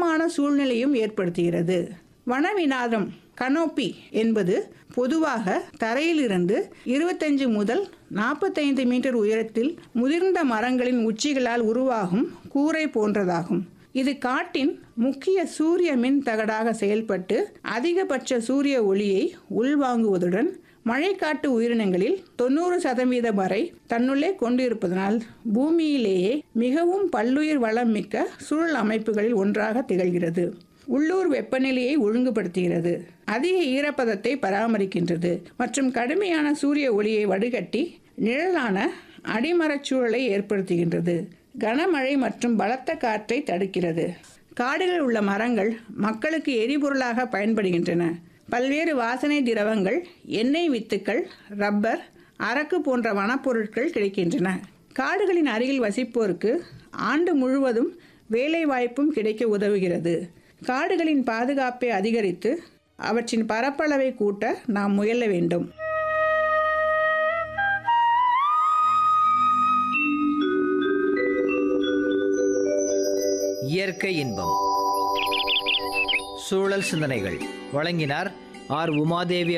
வளமான சூழ்நிலையும் ஏற்படுத்துகிறது வனவிநாதம் கனோப்பி என்பது பொதுவாக தரையிலிருந்து இருபத்தஞ்சு முதல் நாற்பத்தைந்து மீட்டர் உயரத்தில் முதிர்ந்த மரங்களின் உச்சிகளால் உருவாகும் கூரை போன்றதாகும் இது காட்டின் முக்கிய சூரிய மின் தகடாக செயல்பட்டு அதிகபட்ச சூரிய ஒளியை உள்வாங்குவதுடன் மழைக்காட்டு உயிரினங்களில் தொண்ணூறு சதவீதம் வரை தன்னுள்ளே கொண்டிருப்பதனால் பூமியிலேயே மிகவும் பல்லுயிர் வளம் மிக்க சூழல் அமைப்புகளில் ஒன்றாக திகழ்கிறது உள்ளூர் வெப்பநிலையை ஒழுங்குபடுத்துகிறது அதிக ஈரப்பதத்தை பராமரிக்கின்றது மற்றும் கடுமையான சூரிய ஒளியை வடிகட்டி நிழலான அடிமரச் சூழலை ஏற்படுத்துகின்றது கனமழை மற்றும் பலத்த காற்றை தடுக்கிறது காடுகளில் உள்ள மரங்கள் மக்களுக்கு எரிபொருளாக பயன்படுகின்றன பல்வேறு வாசனை திரவங்கள் எண்ணெய் வித்துக்கள் ரப்பர் அரக்கு போன்ற வனப்பொருட்கள் கிடைக்கின்றன காடுகளின் அருகில் வசிப்போருக்கு ஆண்டு முழுவதும் வேலைவாய்ப்பும் கிடைக்க உதவுகிறது காடுகளின் பாதுகாப்பை அதிகரித்து அவற்றின் பரப்பளவை கூட்ட நாம் முயல வேண்டும் இயற்கை இன்பம் சூழல் சிந்தனைகள் வழங்கினார் ஆர் உமாதேவி